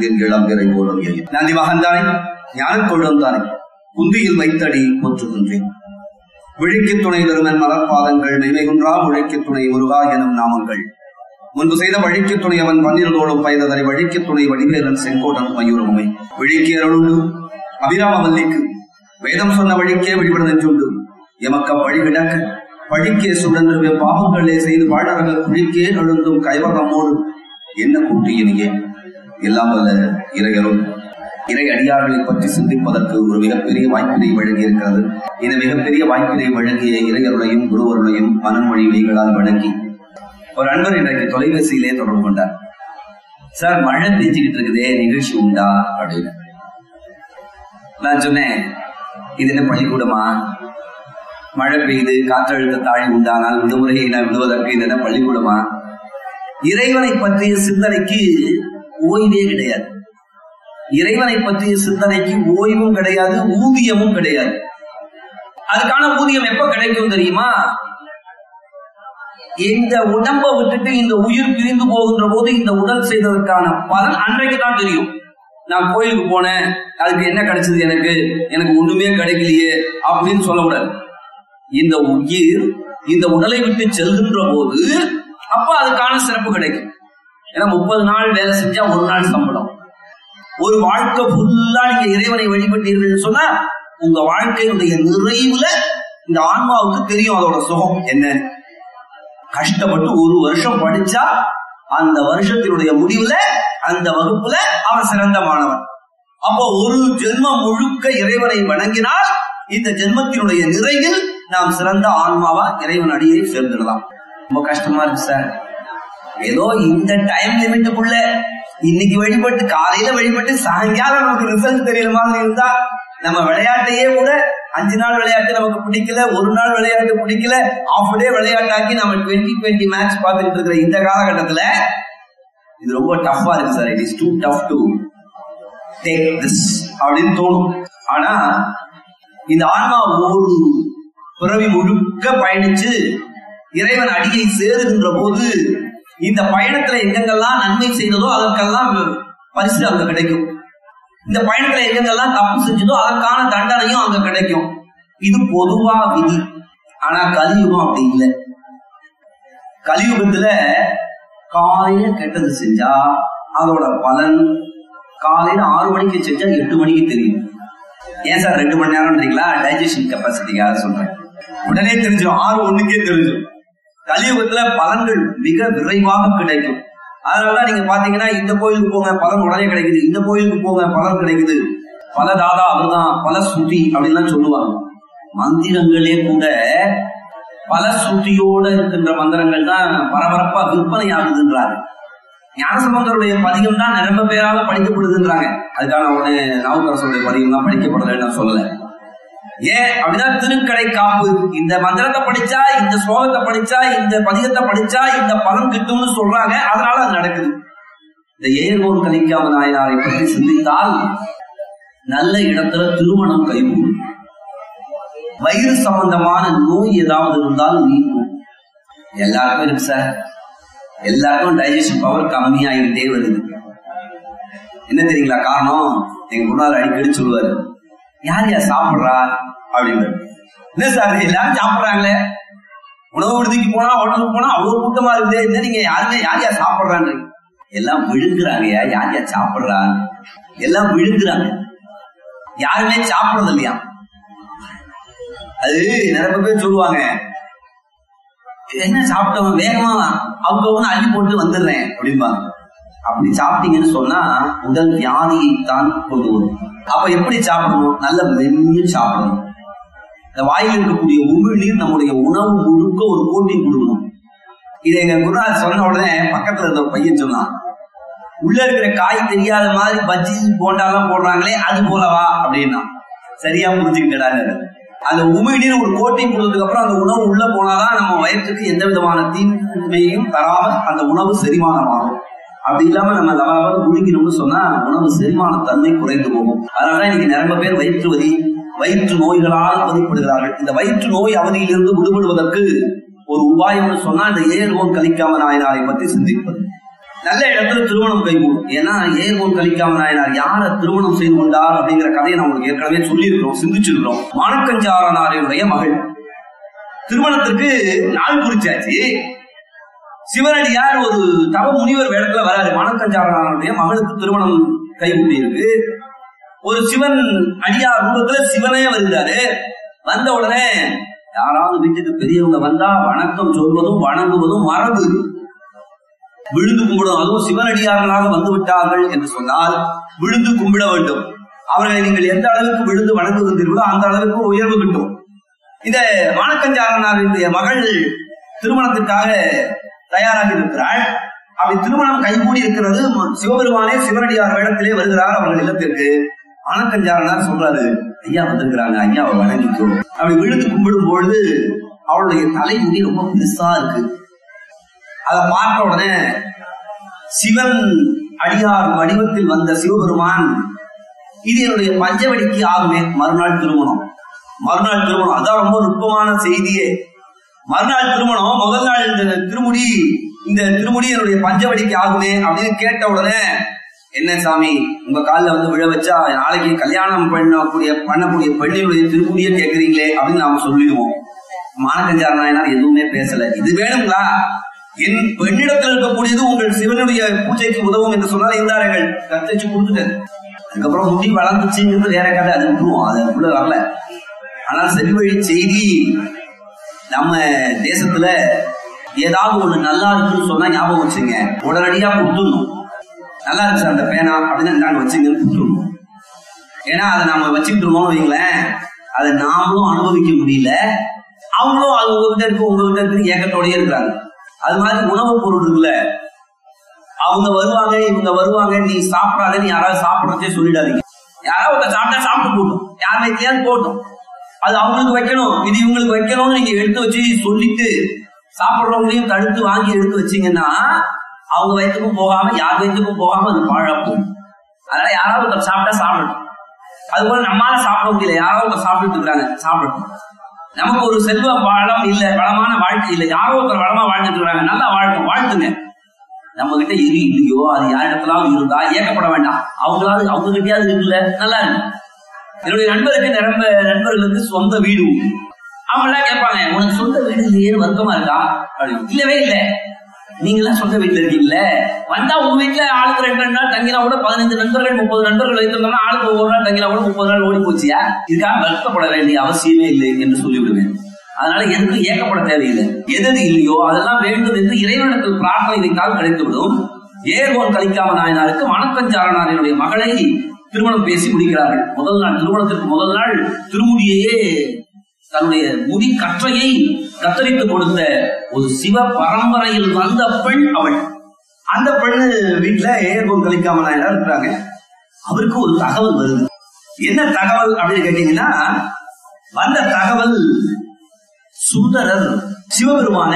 பொழுதின் இளம்பிறை போலும் எரி நந்தி மகன்தானே ஞானக் கொழும் தானே குந்தியில் வைத்தடி போற்றுகின்றேன் விழிக்கு துணை தருமன் மலர்பாதங்கள் மெய்மைகுன்றா முழைக்கு துணை முருகா எனும் நாமங்கள் முன்பு செய்த வழிக்கு துணை அவன் பன்னிரதோடும் பயந்ததனை வழிக்கு துணை வடிவேலன் செங்கோடன் மயூரமுமை விழிக்கு அருளுண்டு அபிராமவல்லிக்கு வேதம் சொன்ன வழிக்கே வழிபட நெஞ்சுண்டு எமக்க வழி விடக்க பழிக்கே சுழன்று பாவங்களே செய்து வாழறக குழிக்கே நழுந்தும் கைவகமோடு என்ன கூட்டியினையே எல்லாம் வல்ல இறையரும் இறை அடியார்களை பற்றி சிந்திப்பதற்கு ஒரு மிகப்பெரிய வாய்ப்பினை வழங்கி இருக்கிறது இந்த மிகப்பெரிய வாய்ப்பினை வழங்கிய இறையருளையும் குருவருளையும் மனமொழி மெய்களால் வழங்கி ஒரு அன்பர் இன்றைக்கு தொலைபேசியிலே தொடர்பு கொண்டார் சார் மழை பெஞ்சுக்கிட்டு இருக்குதே நிகழ்ச்சி உண்டா அப்படின்னு நான் சொன்னேன் இது என்ன பள்ளிக்கூடமா மழை பெய்து காற்றழுத்த தாழ்வு உண்டானால் விடுமுறையை நான் விடுவதற்கு இது என்ன பள்ளிக்கூடமா இறைவனை பற்றிய சிந்தனைக்கு ஓய்வே கிடையாது இறைவனை பற்றிய சிந்தனைக்கு ஓய்வும் கிடையாது ஊதியமும் கிடையாது அதுக்கான ஊதியம் எப்ப கிடைக்கும் தெரியுமா இந்த உடம்பை விட்டுட்டு இந்த உயிர் பிரிந்து போகின்ற போது இந்த உடல் செய்ததற்கான பலன் அன்றைக்கு தான் தெரியும் நான் கோயிலுக்கு போனேன் அதுக்கு என்ன கிடைச்சது எனக்கு எனக்கு ஒண்ணுமே கிடைக்கலையே அப்படின்னு சொல்லக்கூடாது இந்த உயிர் இந்த உடலை விட்டு செல்கின்ற போது அப்ப அதுக்கான சிறப்பு கிடைக்கும் ஏன்னா முப்பது நாள் வேலை செஞ்சா ஒரு நாள் சம்பளம் ஒரு வாழ்க்கை ஃபுல்லா நீங்க இறைவனை வழிபட்டீர்கள் சொன்னா உங்க வாழ்க்கையினுடைய நிறைவுல இந்த ஆன்மாவுக்கு தெரியும் அதோட சுகம் என்ன கஷ்டப்பட்டு ஒரு வருஷம் படிச்சா அந்த வருஷத்தினுடைய முடிவுல அந்த வகுப்புல அவன் சிறந்த மாணவன் அப்போ ஒரு ஜென்மம் முழுக்க இறைவனை வணங்கினால் இந்த ஜென்மத்தினுடைய நிறைவில் நாம் சிறந்த ஆன்மாவா இறைவன் அடியை சேர்ந்துடலாம் ரொம்ப கஷ்டமா இருக்கு சார் ஏதோ இந்த டைம் லிமிட்டுக்குள்ள இன்னைக்கு வழிபட்டு காலையில வழிபட்டு சாயங்காலம் நமக்கு ரிசல்ட் தெரியற மாதிரி இருந்தா நம்ம விளையாட்டையே கூட அஞ்சு நாள் விளையாட்டு நமக்கு பிடிக்கல ஒரு நாள் விளையாட்டு பிடிக்கல ஆஃப் டே விளையாட்டாக்கி நம்ம டுவெண்ட்டி டுவெண்ட்டி மேட்ச் பார்த்துட்டு இருக்கிற இந்த காலகட்டத்துல இது ரொம்ப டஃப்பா இருக்கு sir it is too tough to take this அப்படின்னு தோணும் ஆனா இந்த ஆன்மா ஒரு பிறவி முழுக்க பயணிச்சு இறைவன் அடியை சேருகின்ற போது இந்த பயணத்துல எங்கெங்கெல்லாம் நன்மை செய்ததோ அதற்கெல்லாம் பரிசு அங்க கிடைக்கும் இந்த பயணத்துல எங்கெங்கெல்லாம் தப்பு செஞ்சதோ அதற்கான தண்டனையும் அங்க கிடைக்கும் இது பொதுவா விதி ஆனா கலியுகம் அப்படி இல்லை கலியுகத்துல காலையில கெட்டது செஞ்சா அதோட பலன் காலையில ஆறு மணிக்கு செஞ்சா எட்டு மணிக்கு தெரியும் ஏன் சார் ரெண்டு மணி நேரம்ன்றீங்களா டைஜஷன் கெப்பாசிட்டிக்காக சொல்றேன் உடனே தெரிஞ்சிடும் ஆறு ஒண்ணுக்கே தெரிஞ்சிடும் கலியுகத்துல பலன்கள் மிக விரைவாக கிடைக்கும் அதனாலதான் நீங்க பாத்தீங்கன்னா இந்த கோயிலுக்கு போங்க பலன் உடனே கிடைக்குது இந்த கோயிலுக்கு போங்க பலன் கிடைக்குது பல தாதா அவர்தான் பல சுத்தி அப்படின்லாம் சொல்லுவாங்க மந்திரங்களே கூட பல சுத்தியோட இருக்கின்ற மந்திரங்கள் தான் பரபரப்பா விற்பனை ஆகுதுன்றாங்க ஞானசம்பந்தருடைய பதிகம் தான் நிரம்ப பேரால படிக்கப்படுதுன்றாங்க அதுக்கான உடனே நாவுக்கரசருடைய பதிகம் தான் படிக்கப்படலைன்னு நான் சொல்லல ஏன் அப்படின்னா திருக்கடை காப்பு இந்த மந்திரத்தை படிச்சா இந்த ஸ்லோகத்தை படிச்சா இந்த பதிகத்தை படிச்சா இந்த பலன் கிட்டும்னு சொல்றாங்க அதனால அது நடக்குது இந்த ஏர்வோன் கலிக்காம நாயனாரை பற்றி சிந்தித்தால் நல்ல இடத்துல திருமணம் கைகூடும் வயிறு சம்பந்தமான நோய் ஏதாவது இருந்தால் நீக்கும் எல்லாருக்கும் இருக்கு சார் எல்லாருக்கும் டைஜஷன் பவர் கம்மியாகிட்டே வருது என்ன தெரியுங்களா காரணம் எங்க குருநாதர் அடிக்கடி சொல்லுவாரு யார் யார் சாப்பிடுறா அப்படின்னு என்ன சார் எல்லாரும் சாப்பிடுறாங்களே உணவு விடுதிக்கு போனா ஹோட்டலுக்கு போனா அவ்வளவு கூட்டமா இருக்குது என்ன நீங்க யாருமே யார் யார் சாப்பிடுறான்னு எல்லாம் விழுங்குறாங்கயா யார் யார் சாப்பிடுறா எல்லாம் விழுங்குறாங்க யாருமே சாப்பிடுறது இல்லையா அது நிறைய பேர் சொல்லுவாங்க என்ன சாப்பிட்டவன் வேகமா அவங்க ஒண்ணு அள்ளி போட்டு வந்துடுறேன் அப்படிம்பாங்க அப்படி சாப்பிட்டீங்கன்னு சொன்னா உடல் வியாதியை தான் கொண்டு வரும் அப்ப எப்படி சாப்பிடணும் நல்ல மென்னு சாப்பிடணும் இந்த வாயில் இருக்கக்கூடிய உமிழ்நீர் நம்முடைய உணவு முழுக்க ஒரு போட்டி கொடுக்கணும் இதை எங்க குருநாதர் சொன்ன உடனே பக்கத்துல இருந்த ஒரு பையன் சொன்னான் உள்ள இருக்கிற காய் தெரியாத மாதிரி பஜ்ஜி போண்டாலாம் போடுறாங்களே அது போலவா அப்படின்னா சரியா புரிஞ்சுக்கிட்டாரு அந்த உமிழ்நீர் ஒரு கோட்டிங் கொடுத்ததுக்கு அப்புறம் அந்த உணவு உள்ள போனாதான் நம்ம வயிற்றுக்கு எந்த விதமான தீமையும் தராம அந்த உணவு செரிமானமாகும் அப்படி இல்லாம நம்ம லவாவது குளிக்கணும்னு சொன்னா உணவு செரிமான தன்மை குறைந்து போகும் அதனாலதான் இன்னைக்கு நிறைய பேர் வயிற்று வலி வயிற்று நோய்களால் அவதிப்படுகிறார்கள் இந்த வயிற்று நோய் அவதியிலிருந்து விடுபடுவதற்கு ஒரு உபாயம்னு சொன்னா இந்த ஏழு ஓன் கலிக்காம நாயனாரை பற்றி சிந்திப்பது நல்ல இடத்துல திருமணம் கைகூடும் ஏன்னா ஏர்கோன் கலிக்காம நாயனார் யார திருமணம் செய்து கொண்டார் அப்படிங்கிற கதையை நான் உங்களுக்கு ஏற்கனவே சொல்லியிருக்கிறோம் சிந்திச்சிருக்கிறோம் மானக்கஞ்சாரனாரினுடைய மகள் திருமணத்திற்கு நாள் குறிச்சாச்சு சிவனடியார் ஒரு தவ முனிவர் வேடத்துல வராரு மானக்கஞ்சாரனாருடைய மகளுக்கு திருமணம் கைகூட்டி இருக்கு ஒரு சிவன் அடியார் ரூபத்துல சிவனே வருகிறாரு வந்த உடனே யாராவது வீட்டுக்கு பெரியவங்க வந்தா வணக்கம் சொல்வதும் வணங்குவதும் மரபு விழுந்து கும்பிடும் அதுவும் சிவனடியார்களாக வந்து விட்டார்கள் என்று சொன்னால் விழுந்து கும்பிட வேண்டும் அவர்களை நீங்கள் எந்த அளவுக்கு விழுந்து வணங்குகின்றீர்களோ அந்த அளவுக்கு உயர்வு கிட்டும் இந்த மானக்கஞ்சாரனாருடைய மகள் திருமணத்திற்காக தயாராகி இருக்கிறாள் அப்படி திருமணம் கைகூடி இருக்கிறது சிவபெருமானே சிவனடியார் வேடத்திலே வருகிறார் அவர்கள் இல்லத்திற்கு ஆனக்கஞ்சாரனார் சொல்றாரு ஐயா வந்திருக்கிறாங்க ஐயாவை வணங்கிக்கோ அப்படி விழுந்து கும்பிடும் பொழுது அவளுடைய தலைமுடி ரொம்ப பெருசா இருக்கு அதை பார்த்த உடனே சிவன் அடியார் வடிவத்தில் வந்த சிவபெருமான் இது என்னுடைய பஞ்சவடிக்கு ஆகுமே மறுநாள் திருமணம் மறுநாள் திருமணம் அதான் ரொம்ப நுட்பமான செய்தியே மறுநாள் திருமணம் முதல் நாள் இந்த திருமுடி இந்த திருமுடி என்னுடைய பஞ்சவடிக்கு ஆகுமே அப்படின்னு கேட்ட உடனே என்ன சாமி உங்க காலில் வந்து விழ வச்சா நாளைக்கு கல்யாணம் பண்ணக்கூடிய பண்ணக்கூடிய பெண்ணினுடைய திருமுடியை கேட்கறீங்களே அப்படின்னு நாம சொல்லிடுவோம் மானகஞ்சார நாயனார் எதுவுமே பேசல இது வேணுங்களா என் பெண்ணிடத்தில் இருக்கக்கூடியது உங்கள் சிவனுடைய பூஜைக்கு உதவும் என்று சொன்னால் இருந்தார்கள் கத்திச்சு கொடுத்துட்டேன் அதுக்கப்புறம் முடி வளர்ந்துச்சுங்கிறது வேற கதை அது விட்டுருவோம் அது உள்ள வரல ஆனால் செல்வழி செய்தி நம்ம தேசத்துல ஏதாவது ஒண்ணு நல்லா இருக்குன்னு சொன்னா ஞாபகம் வச்சுங்க உடனடியா கொடுத்துடணும் நல்லா இருந்துச்சு அந்த பேனா அப்படின்னு நாங்க வச்சுங்கன்னு கொடுத்துடணும் ஏன்னா அதை நாம வச்சுக்கிட்டு இருந்தோம்னு வைங்களேன் அதை நாமளும் அனுபவிக்க முடியல அவங்களும் அது உங்ககிட்ட இருக்கு உங்ககிட்ட இருக்கு ஏக்கத்தோடயே இருக்கிறாங்க அது மாதிரி உணவுப் பொருள் இருக்குல்ல அவங்க வருவாங்க இவங்க வருவாங்க நீ சாப்பிடாத நீ யாராவது சாப்பிடுறதே சொல்லிடாதீங்க யாராவது ஒருத்தர் சாப்பிட்டா சாப்பிட்டு போட்டோம் யார் வைக்கலையான்னு போட்டோம் அது அவங்களுக்கு வைக்கணும் இது இவங்களுக்கு வைக்கணும்னு நீங்க எடுத்து வச்சு சொல்லிட்டு சாப்பிடுறவங்களையும் தடுத்து வாங்கி எடுத்து வச்சீங்கன்னா அவங்க வயிற்றுக்கும் போகாம யார் வயிற்றுக்கும் போகாம அது பாழா போகும் அதனால யாராவது ஒருத்தர் சாப்பிட்டா சாப்பிடணும் அது போல நம்மளால சாப்பிட முடியல யாரோ ஒருத்தர் சாப்பிட்டு இருக்காங்க சாப்பிடணும் நமக்கு ஒரு செல்வ வளம் இல்ல வளமான வாழ்க்கை இல்ல யாரோ ஒருத்தர் வளமா வாழ்ந்துட்டு இருக்காங்க நல்லா வாழ்க்கை வாழ்த்துங்க நம்ம கிட்ட எரி இல்லையோ அது யாரிடத்திலாவது இருந்தா ஏக்கப்பட வேண்டாம் அவங்களாவது அவங்க கிட்டயாவது இருக்குல்ல நல்லா இருக்கு என்னுடைய நண்பருக்கு நிரம்ப நண்பர்களுக்கு சொந்த வீடு உண்டு அவங்க எல்லாம் கேட்பாங்க உனக்கு சொந்த வீடு இல்லையேன்னு வருத்தமா இருக்கா அப்படின்னு இல்லவே இல்லை நீங்க எல்லாம் சொந்த வீட்டுல இருக்கீங்கல்ல வந்தா உங்க வீட்டுல ஆளுக்கு ரெண்டு ரெண்டு நாள் தங்கினா கூட பதினஞ்சு நண்பர்கள் முப்பது நண்பர்கள் வைத்திருந்தோம்னா ஆளுக்கு ஒவ்வொரு நாள் தங்கினா கூட முப்பது நாள் ஓடி போச்சியா இதுக்காக வருத்தப்பட வேண்டிய அவசியமே இல்லை என்று சொல்லிவிடுவேன் அதனால எதுக்கும் ஏக்கப்பட தேவையில்லை எது இல்லையோ அதெல்லாம் வேண்டும் என்று இறைவனிடத்தில் பிரார்த்தனை வைத்தால் கிடைத்துவிடும் ஏகோன் கலிக்காம நாயனாருக்கு மணக்கஞ்சாரனாரினுடைய மகளை திருமணம் பேசி முடிக்கிறார்கள் முதல் நாள் திருமணத்திற்கு முதல் நாள் திருமுடியையே தன்னுடைய முடி கற்றையை கத்தரித்து கொடுத்த ஒரு சிவ பரம்பரையில் வந்த பெண் அவள் அந்த பெண்ணு வீட்டுல ஏகோன் கலிக்காம நாயனார் இருக்கிறாங்க அவருக்கு ஒரு தகவல் வருது என்ன தகவல் அப்படின்னு கேட்டீங்கன்னா வந்த தகவல் சுந்தரர் சிவபெருமான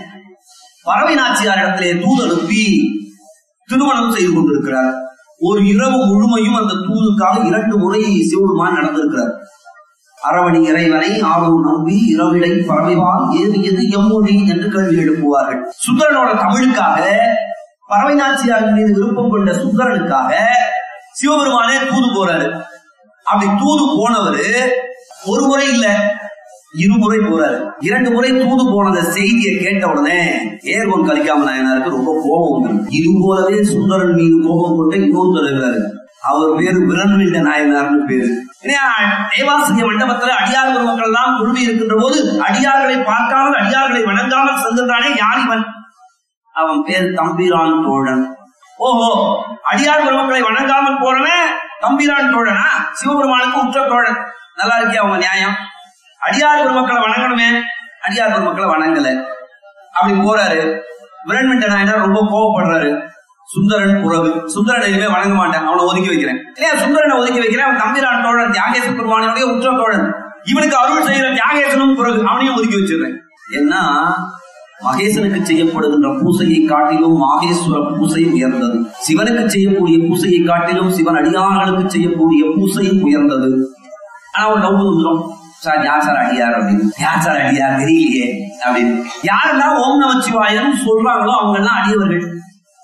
பறவை நாச்சியாரிடத்திலே தூது அனுப்பி திருமணம் செய்து கொண்டிருக்கிறார் ஒரு இரவு முழுமையும் அந்த தூதுக்காக இரண்டு முறை சிவபெருமான் நடந்திருக்கிறார் அரவணி இறைவனை ஆர்வம் நம்பி இரவிடை பறவைவால் ஏவியது எம்மொழி என்று கேள்வி எழுப்புவார்கள் சுந்தரனோட தமிழுக்காக பறவை நாச்சியாரின் மீது விருப்பம் கொண்ட சுந்தரனுக்காக சிவபெருமானே தூது போறாரு அப்படி தூது போனவரு ஒரு முறை இல்ல இருமுறை போறாரு இரண்டு முறை தூது போனத செய்தியை கேட்ட உடனே ஏர்வன் கலிக்காம நாயனாருக்கு ரொம்ப கோபம் வந்துருக்கு இது போலவே சுந்தரன் மீது கோபம் கொண்டு இன்னொருத்தர் இருக்கிறாரு அவர் பேரு விரண்விண்ட நாயனார்னு பேரு தேவாசிரிய மண்டபத்துல அடியார் பெருமக்கள் எல்லாம் குழுமி இருக்கின்ற போது அடியார்களை பார்க்காமல் அடியார்களை வணங்காமல் சென்றானே யார் இவன் அவன் பேர் தம்பிரான் தோழன் ஓஹோ அடியார் பெருமக்களை வணங்காமல் போறவன் தம்பிரான் தோழனா சிவபெருமானுக்கு உற்ற தோழன் நல்லா இருக்கே அவங்க நியாயம் அடியார் பெருமக்களை வணங்கணுமே அடியார் பெருமக்களை வணங்கல அப்படி போறாரு விரண்மிண்ட நாயனார் ரொம்ப கோவப்படுறாரு சுந்தரன் புறவு சுந்தரன் இனிமே வணங்க மாட்டேன் அவனை ஒதுக்கி வைக்கிறேன் இல்லையா சுந்தரனை ஒதுக்கி வைக்கிறேன் அவன் தம்பிரான் தோழன் தியாகேச பெருமானுடைய உற்ற தோழன் இவனுக்கு அருள் செய்யற தியாகேசனும் பிறகு அவனையும் ஒதுக்கி வச்சிடுறேன் ஏன்னா மகேசனுக்கு செய்யப்படுகின்ற பூசையை காட்டிலும் மாகேஸ்வர பூசை உயர்ந்தது சிவனுக்கு செய்யக்கூடிய பூசையை காட்டிலும் சிவன் அடியார்களுக்கு செய்யக்கூடிய பூசை உயர்ந்தது ஆனா ஒரு டவுட் வந்துடும் சார் யார் சார் அடியார் அப்படின்னு யார் சார் அடியார் தெரியலையே அப்படின்னு யாரெல்லாம் ஓம் நமச்சிவாயம் சொல்றாங்களோ அவங்க எல்லாம் அடியவர்கள்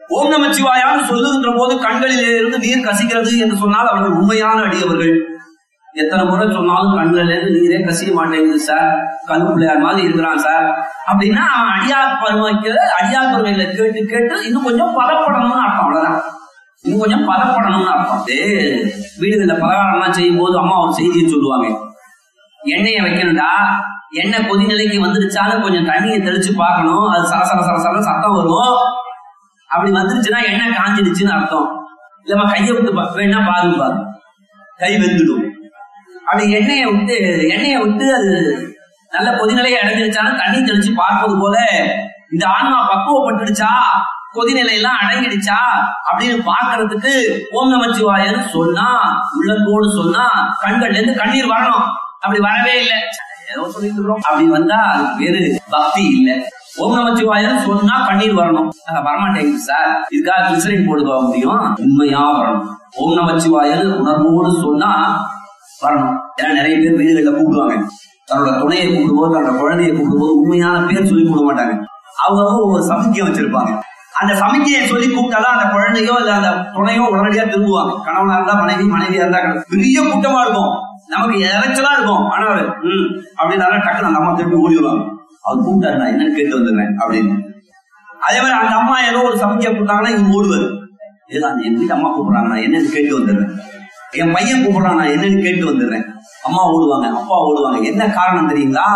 ஓம் நமச்சிவாயான்னு சொல்லுகின்ற போது கண்களிலே இருந்து நீர் கசிக்கிறது என்று சொன்னால் அவர்கள் உண்மையான அடியவர்கள் எத்தனை முறை சொன்னாலும் கண்களில இருந்து நீரே கசிய மாட்டேங்குது சார் கல் பிள்ளையார் மாதிரி இருக்கிறான் சார் அப்படின்னா அவன் அடியார் பருவக்கு அடியார் பருவையில கேட்டு கேட்டு இன்னும் கொஞ்சம் பதப்படணும்னு அர்த்தம் அவ்வளவுதான் இன்னும் கொஞ்சம் பதப்படணும்னு அர்த்தம் அதே வீடுகளில் பலகாரம்லாம் செய்யும் போது அம்மா ஒரு செய்தியை சொல்லுவாங்க எண்ணெயை வைக்கணும்டா எண்ணெய் கொதிநிலைக்கு வந்துடுச்சாலும் கொஞ்சம் தண்ணியை தெளிச்சு பார்க்கணும் அது சர சர சர சர சத்தம் வரும் அப்படி வந்துருச்சுன்னா எண்ணெய் காஞ்சிடுச்சுன்னு அர்த்தம் இல்லம்மா கையை விட்டு பா- வேணா பாருங்க பாருங்க கை வெந்துடும் அப்படி எண்ணெயை விட்டு எண்ணெயை விட்டு அது நல்ல கொதிநிலையை அடைஞ்சிருச்சாலும் தண்ணி தெளிச்சு பார்ப்பது போல இந்த ஆன்மா பக்குவப்பட்டுடுச்சா கொதிநிலை எல்லாம் அடங்கிடுச்சா அப்படின்னு பார்க்கிறதுக்கு ஓம் நமச்சிவாயன்னு சொன்னா உள்ளத்தோடு சொன்னா கண்கள்ல இருந்து கண்ணீர் வரணும் அப்படி வரவே இல்லை ஏதோ சொல்லிட்டு இருக்கிறோம் அப்படி வந்தா அதுக்கு பேரு பக்தி இல்ல ஓம் நமச்சிவாயன்னு சொன்னா கண்ணீர் வரணும் ஆனா வரமாட்டேங்குது சார் இதுக்காக கிளிசரின் போட்டு போக முடியும் உண்மையா வரணும் ஓம் நமச்சிவாயன்னு உணர்வோடு சொன்னா வரணும் ஏன்னா நிறைய பேர் வீடுகள்ல கூப்பிடுவாங்க தன்னோட துணையை கூப்பிடும்போது தன்னோட குழந்தையை கூப்பிடும்போது உண்மையான பேர் சொல்லி கூப்பிட மாட்டாங்க அவங்க ஒரு சமிக்கையை வச்சிருப்பாங்க அந்த சமிக்கையை சொல்லி கூப்பிட்டாதான் அந்த குழந்தையோ இல்ல அந்த துணையோ உடனடியா திரும்புவாங்க கணவனா இருந்தா மனைவி மனைவியா இருந்தா கணவன். பெரிய கூட்டமா இருக்கும் நமக்கு இறைச்சலா இருக்கும் ஆனா அவரு ம் அப்படின்னாலும் டக்குனு அந்த அம்மா திருப்பி ஓடி வருவாங்க அவர் கூப்பிட்டாரு நான் என்னன்னு கேட்டு வந்துடுறேன் அப்படின்னு அதே மாதிரி அந்த அம்மா ஏதோ ஒரு சமைக்க கொடுத்தாங்கன்னா இவங்க ஓடுவாரு இல்ல அந்த என் வீட்டு அம்மா கூப்பிடுறாங்க நான் என்னன்னு கேட்டு வந்துடுறேன் என் பையன் கூப்பிடுறான் நான் என்னன்னு கேட்டு வந்துடுறேன் அம்மா ஓடுவாங்க அப்பா ஓடுவாங்க என்ன காரணம் தெரியுங்களா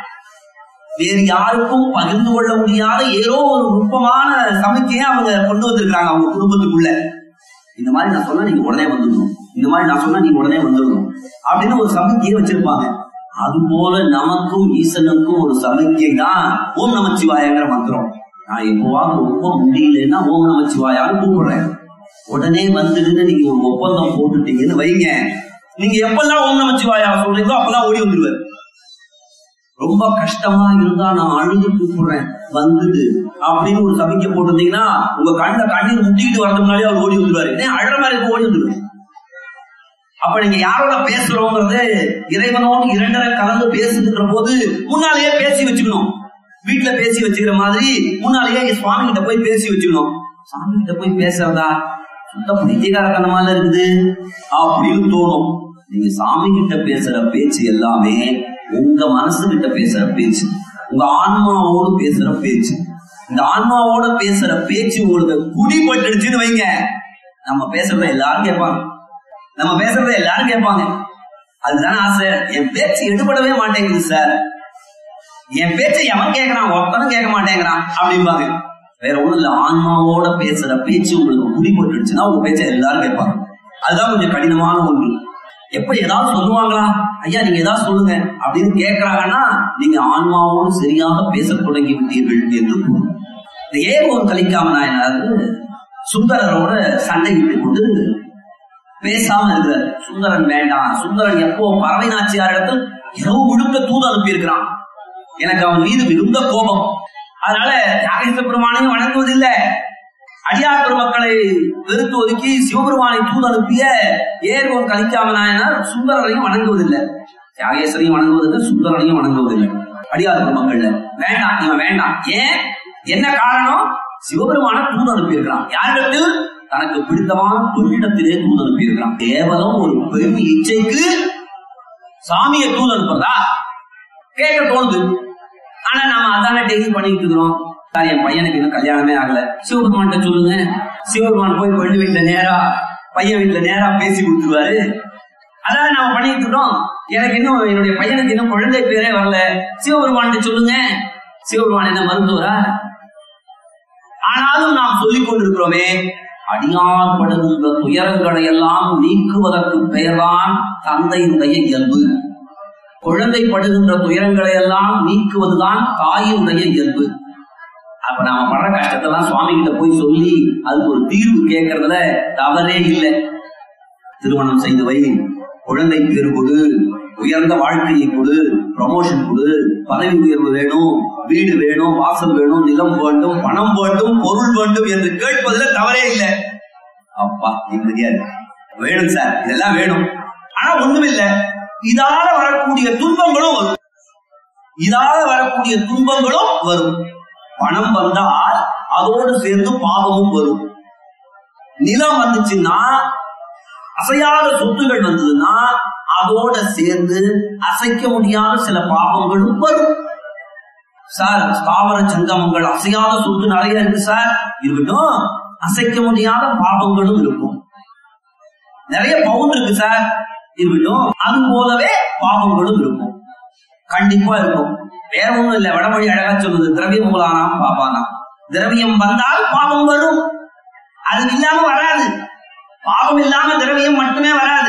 வேறு யாருக்கும் பகிர்ந்து கொள்ள முடியாத ஏதோ ஒரு நுட்பமான சமைக்கையை அவங்க கொண்டு வந்திருக்காங்க அவங்க குடும்பத்துக்குள்ள இந்த மாதிரி நான் சொன்னா நீங்க உடனே வந்துடணும் இந்த மாதிரி நான் சொன்னா நீங்க உடனே வந்துடணும் அப்படின்னு ஒரு சமிக்கையை வச்சிருப்பாங்க அது போல நமக்கும் ஈசனுக்கும் ஒரு சமிக்கை தான் ஓம் நமச்சிவாயங்கிற மந்திரம் நான் எப்போவாவது ரொம்ப முடியலன்னா ஓம் நமச்சிவாயான்னு கூப்பிடுறேன் உடனே வந்துடுன்னு நீங்க ஒரு ஒப்பந்தம் போட்டுட்டீங்கன்னு வைங்க நீங்க எப்பெல்லாம் ஓம் நமச்சிவாயா சொல்றீங்களோ அப்பெல்லாம் ஓடி வந்துருவாரு ரொம்ப கஷ்டமா இருந்தா நான் அழுது கூப்பிடுறேன் வந்துடு அப்படின்னு ஒரு சமிக்கை போட்டிருந்தீங்கன்னா உங்க கண்ட கண்ணீர் முட்டிக்கிட்டு வரதுக்கு முன்னாடியே அவர் ஓடி வந்துருவாரு ஏன் அழற மாதிரி இருக்கு, ஓடி வந்துருவாரு அப்ப நீங்க யாரோட பேசுறோங்கிறது இறைவனோடு இரண்டரை கலந்து பேசுகின்ற போது முன்னாலேயே பேசி வச்சுக்கணும் வீட்டுல பேசி வச்சுக்கிற மாதிரி முன்னாலேயே சுவாமி கிட்ட போய் பேசி வச்சுக்கணும் சாமி கிட்ட போய் பேசுறதா சுத்த பைத்தியகாரத்தனமால இருக்குது அப்படின்னு தோணும் நீங்க சாமி கிட்ட பேசுற பேச்சு எல்லாமே உங்க மனசு கிட்ட பேசுற பேச்சு உங்க ஆன்மாவோடு பேசுற பேச்சு இந்த ஆன்மாவோட பேசுற பேச்சு உங்களுக்கு குடிபட்டுடுச்சுன்னு வைங்க நம்ம பேசுறத எல்லாரும் கேட்பாங்க நம்ம பேசுறத எல்லாரும் கேட்பாங்க அதுதானே ஆசை என் பேச்சு எடுபடவே மாட்டேங்குது சார் என் பேச்சை எவன் கேட்கறான் ஒருத்தனும் கேட்க மாட்டேங்கிறான் அப்படிம்பாங்க வேற ஒண்ணும் இல்ல ஆன்மாவோட பேசுற பேச்சு உங்களுக்கு குடிபட்டுடுச்சுன்னா உங்க பேச்சை எல்லாரும் கேட்பாங்க அதுதான் கொஞ்சம் கடினமான ஒன்று எப்ப ஏதாவது சொல்லுவாங்களா ஐயா நீங்க ஏதாவது சொல்லுங்க அப்படின்னு கேட்கறாங்கன்னா நீங்க ஆன்மாவோடு சரியாக பேசத் தொடங்கி விட்டீர்கள் என்று பொருள் இந்த ஏகோன் கலிக்காம நாயனார் சுந்தரரோட சண்டையிட்டு கொண்டு பேசாம இருக்கிறார் சுந்தரன் வேண்டாம் சுந்தரன் எப்போ பறவை நாச்சியார் இடத்தில் இரவு முழுக்க தூது அனுப்பியிருக்கிறான் எனக்கு அவன் மீது மிகுந்த கோபம் அதனால தியாகேச பெருமானையும் வணங்குவதில்லை அடியார் பெருமக்களை வெறுத்து ஒதுக்கி சிவபெருமானை தூது அனுப்பிய ஏர்கோன் கலிக்காம நாயனார் சுந்தரரையும் வணங்குவதில்லை தியாகேசரையும் வணங்குவதில்லை சுந்தரனையும் வணங்குவதில்லை அடியார் பெருமக்கள்ல வேண்டாம் இவன் வேண்டாம் ஏன் என்ன காரணம் சிவபெருமான தூது அனுப்பியிருக்கிறான் யாரிடத்தில் தனக்கு பிடித்தமான தொழிலிடத்திலே தூது அனுப்பியிருக்கிறான் கேவலம் ஒரு பெரும் இச்சைக்கு சாமியை தூது அனுப்புறதா கேட்க தோணுது ஆனா நாம அதானே டெய்லி பண்ணிட்டு இருக்கிறோம் சார், என் பையனுக்கு இன்னும் கல்யாணமே ஆகல சிவபெருமான்கிட்ட சொல்லுங்க சிவபெருமான் போய் பெண்ணு வீட்டுல நேரா பையன் வீட்டுல நேரா பேசி கொடுத்துருவாரு அதான் நாம பண்ணிட்டு இருக்கோம் எனக்கு இன்னும் என்னுடைய பையனுக்கு இன்னும் குழந்தை பேரே வரல சிவபெருமான்கிட்ட சொல்லுங்க சிவபெருமான் என்ன மருத்துவரா ஆனாலும் நாம் சொல்லிக் கொண்டிருக்கிறோமே அடியார் படுகின்ற துயரங்களை எல்லாம் நீக்குவதற்கு பெயர்தான் தந்தையினுடைய இயல்பு குழந்தை படுகின்ற துயரங்களை எல்லாம் நீக்குவதுதான் தாயினுடைய இயல்பு அப்ப நாம படுற கஷ்டத்தெல்லாம் சுவாமி கிட்ட போய் சொல்லி அதுக்கு ஒரு தீர்வு கேட்கறதுல தவறே இல்லை திருமணம் செய்து வை குழந்தை பேரு கொடு உயர்ந்த வாழ்க்கையை கொடு ப்ரமோஷன் கொடு பதவி உயர்வு வேணும் வீடு வேணும் வாசல் வேணும் நிலம் வேண்டும் பணம் வேண்டும் பொருள் வேண்டும் என்று கேட்பதில் தவறே இல்லை அப்பா நிம்மதியா இருக்கு வேணும் சார் இதெல்லாம் வேணும் ஆனா ஒண்ணுமில்லை இதால வரக்கூடிய துன்பங்களும் வரும் இதால வரக்கூடிய துன்பங்களும் வரும் பணம் வந்தால் அதோடு சேர்ந்து பாவமும் வரும் நிலம் வந்துச்சுன்னா அசையாத சொத்துகள் வந்ததுன்னா அதோட சேர்ந்து அசைக்க முடியாத சில பாவங்களும் வரும் சார் ஸ்தாவர சங்கமங்கள் அசையாத சொத்து நிறைய இருக்கு சார் இருக்கட்டும் அசைக்க முடியாத பாவங்களும் இருக்கும் நிறைய பவுன் இருக்கு சார் இருக்கட்டும் அது போலவே பாவங்களும் இருக்கும் கண்டிப்பா இருக்கும் வேற ஒண்ணும் இல்ல வடமொழி அழகா சொல்லுது திரவியம் மூலானாம் பாபானாம் திரவியம் வந்தால் பாவம் வரும் அது இல்லாம வராது பாவம் இல்லாம திரவியம் மட்டுமே வராது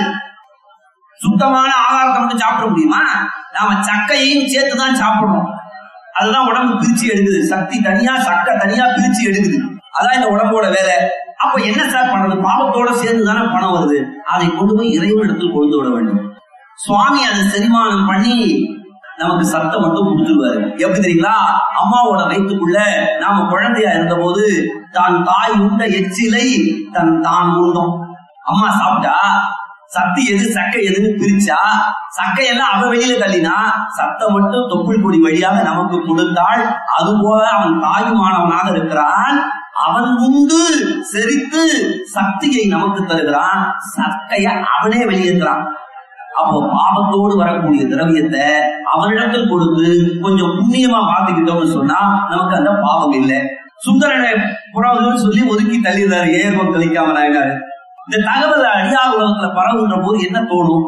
சுத்தமான ஆகாரத்தை மட்டும் சாப்பிட முடியுமா நாம சக்கையையும் சேர்த்து தான் சாப்பிடுறோம் அதுதான் உடம்பு பிரிச்சு எடுக்குது சக்தி தனியா சக்கை தனியா பிரிச்சு எடுக்குது அதான் இந்த உடம்போட வேலை அப்ப என்ன சார் பண்றது பாவத்தோட சேர்ந்து தானே பணம் வருது அதை கொண்டு போய் இறைவனிடத்தில் கொண்டு விட வேண்டும் சுவாமி அதை செரிமானம் பண்ணி நமக்கு சத்தம் மட்டும் கொடுத்துருவாரு எப்படி தெரியுங்களா அம்மாவோட வயிற்றுக்குள்ள நாம குழந்தையா இருந்த போது தான் தாய் உண்ட எச்சிலை தன் தான் உண்டோம் அம்மா சாப்பிட்டா சத்து எது சக்கை எதுன்னு பிரிச்சா சக்கையெல்லாம் அவ வெளியில தள்ளினா சத்தம் மட்டும் தொப்புள் கொடி வழியாக நமக்கு கொடுத்தாள் அதுபோல அவன் தாயுமானவனாக இருக்கிறான் அவன் உண்டு செரித்து சக்தியை நமக்கு தருகிறான் சக்கைய அவனே வெளியேற்றான் அப்போ பாவத்தோடு வரக்கூடிய திரவியத்தை அவனிடத்தில் கொடுத்து கொஞ்சம் புண்ணியமா மாத்திக்கிட்டோம்னு சொன்னா நமக்கு அந்த பாவம் இல்லை சுந்தரனை புறாவுன்னு சொல்லி ஒதுக்கி தள்ளிடுறாரு ஏர்வம் கழிக்காம நாயனாரு இந்த தகவல் அடியார் உலகத்துல பரவுன்ற போது என்ன தோணும்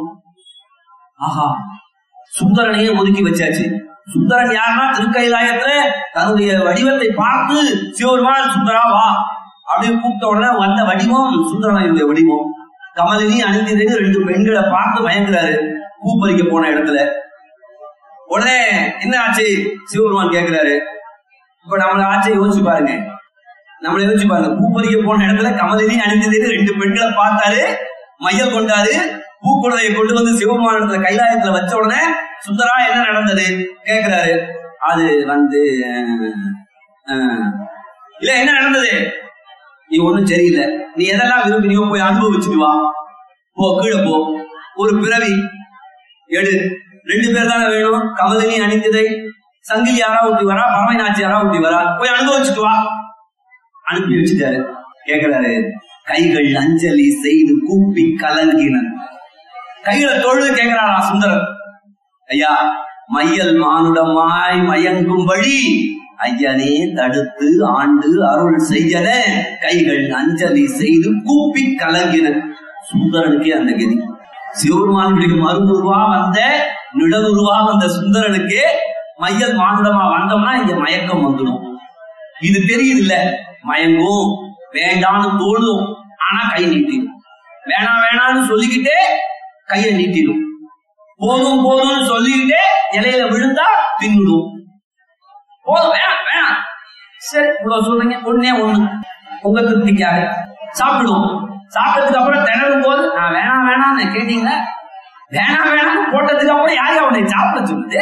ஆஹா சுந்தரனையே ஒதுக்கி வச்சாச்சு சுந்தரன் யாருன்னா திருக்கைலாயத்துல தன்னுடைய வடிவத்தை பார்த்து சிவருமான் சுந்தரா வா அப்படின்னு கூப்பிட்ட உடனே வந்த வடிவம் சுந்தரனுடைய வடிவம் கமலினி அணிந்திருந்து ரெண்டு பெண்களை பார்த்து மயங்குறாரு பூ பறிக்க போன இடத்துல உடனே என்ன ஆச்சு சிவபெருமான் கேக்குறாரு இப்ப நம்மள ஆச்சை யோசிச்சு பாருங்க நம்மள யோசிச்சு பாருங்க பூ பறிக்க போன இடத்துல கமலினி அணிந்திருந்து ரெண்டு பெண்களை பார்த்தாரு மையல் கொண்டாரு பூக்குழலையை கொண்டு வந்து சிவபெருமான் இடத்துல கைலாயத்துல வச்ச உடனே சுந்தரா என்ன நடந்தது கேக்குறாரு அது வந்து அஹ், அஹ், இல்ல என்ன நடந்தது நீ ஒண்ணும் சரியில்லை நீ எதெல்லாம் விரும்பினியோ போய் அனுபவிச்சுட்டு வா போ கீழே போ ஒரு பிறவி எடு ரெண்டு பேர் தானே வேணும் கமலினி அணிந்ததை சங்கிலி யாரா ஊட்டி வரா பறவை நாச்சி யாரா ஊட்டி வரா போய் அனுபவிச்சுட்டு வா அனுப்பி வச்சுட்டாரு கேக்குறாரு கைகள் அஞ்சலி செய்து கூப்பி கலங்கின கைகளை தொழுது கேக்குறாரா சுந்தரர் ஐயா மையல் மானுடமாய் மயங்கும்படி ஐயனே தடுத்து ஆண்டு அருள் செய்யன கைகள் அஞ்சலி செய்து கூப்பி கலங்கின சுந்தரனுக்கே அந்த கதி சிவபெருமானுடைய மறுபுருவா வந்த நிடவுருவா வந்த சுந்தரனுக்கு மையல் மானுடமா வந்தோம்னா இங்க மயக்கம் வந்துடும் இது தெரியுது இல்ல மயங்கும் வேண்டான்னு தோணும் ஆனா கை நீட்டிடும் வேணாம் வேணாம்னு சொல்லிக்கிட்டே கையை நீட்டிடும் போதும் போதும்னு சொல்லிக்கிட்டே இலையில விழுந்தா பின்னுடும் போதும் வேணாம் வேணாம் சரி இவ்வளவு சொல்றீங்க ஒண்ணே ஒண்ணு உங்க திருப்திக்காக சாப்பிடுவோம் சாப்பிட்டதுக்கு அப்புறம் திணறும் போது நான் வேணாம் வேணாம்னு கேட்டீங்க வேணாம் வேணாம்னு போட்டதுக்கு அப்புறம் யாரையும் அவனை சாப்பிட சொல்லுது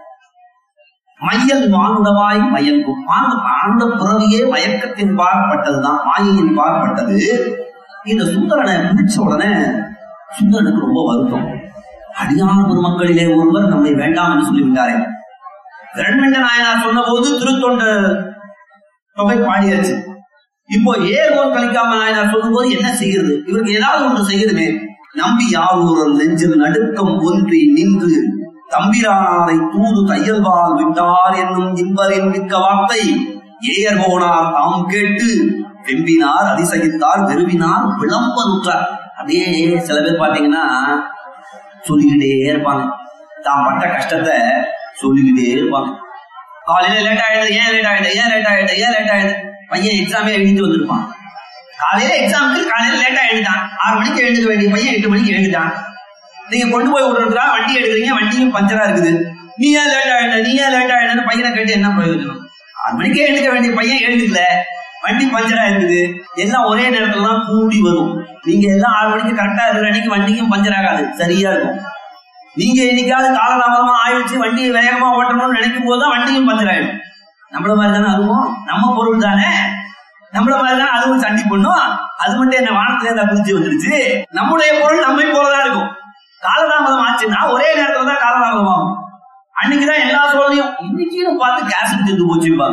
மையல் மானுடமாய் மயங்கும் மானு ஆனந்த பிறவியே மயக்கத்தின் பார்ப்பட்டதுதான் மாயையின் பார்ப்பட்டது இந்த சுந்தரனை பிடிச்ச உடனே சுந்தரனுக்கு ரொம்ப வருத்தம் அடியான பெருமக்களிலே ஒருவர் நம்மை வேண்டாம் என்று சொல்லிவிட்டாரே இரண்மண்ட நாயனார் சொன்ன போது திருத்தொண்ட தொகை பாடியாச்சு இப்போ ஏகோன் கலிக்காம நாயனார் சொல்லும் போது என்ன செய்யறது இவருக்கு ஏதாவது ஒன்று செய்யணுமே நம்பி யாவூரல் நெஞ்சில் நடுக்கம் ஒன்றி நின்று தம்பிரானாரை தூது தையல்வால் விட்டார் என்னும் இன்பரின் மிக்க வார்த்தை ஏயர் போனார் தாம் கேட்டு வெம்பினார் அதிசயித்தார் வெறுவினார் விளம்பருற்றார் அதே சில பேர் பாத்தீங்கன்னா சொல்லிக்கிட்டே இருப்பாங்க தான் பட்ட கஷ்டத்தை சொல்லிக்கிட்டே இருப்பாங்க காலையில லேட் ஆயிடுது ஏன் லேட் ஆயிடுது ஏன் லேட் ஆயிடுது ஏன் லேட் ஆயிடுது பையன் எக்ஸாமே எழுதிட்டு வந்திருப்பான் காலையில எக்ஸாமுக்கு காலையில லேட்டா எழுதிட்டான் ஆறு மணிக்கு எழுந்துக்க வேண்டிய பையன் எட்டு மணிக்கு எழுதிட்டான் நீங்க கொண்டு போய் விடுறதுக்காக வண்டி எடுக்கிறீங்க வண்டியும் பஞ்சரா இருக்குது நீ ஏன் லேட் ஆயிட்ட நீ ஏன் லேட் ஆயிட்டன்னு பையனை கேட்டு என்ன பிரயோஜனம் ஆறு மணிக்கே எழுந்துக்க வேண்டிய பையன் எழுந்துக்கல வண்டி பஞ்சரா இருக்குது எல்லாம் ஒரே நேரத்துல தான் கூடி வரும் நீங்க எல்லாம் ஆறு மணிக்கு கரெக்டா இருக்கிற அன்னைக்கு வண்டியும் பஞ்சர் ஆகாது சரியா இருக்கும் நீங்க என்னைக்காவது காலதாமதமா ஆயிடுச்சு வண்டியை வேகமா ஓட்டணும்னு நினைக்கும் போது தான் வண்டியும் பஞ்சர் ஆயிடும் நம்மள மாதிரி தானே அதுவும் நம்ம பொருள் தானே நம்மள மாதிரி தானே அதுவும் சண்டி பண்ணும் அது மட்டும் என்ன வானத்துல இருந்தா குதிச்சு வந்துருச்சு நம்முடைய பொருள் நம்மை போலதான் இருக்கும் காலதாமதம் ஆச்சுன்னா ஒரே நேரத்துல தான் காலதாமதம் ஆகும் அன்னைக்குதான் எல்லா சோழனையும் இன்னைக்கு பார்த்து கேஸ் தீர்ந்து போச்சுப்பாங்க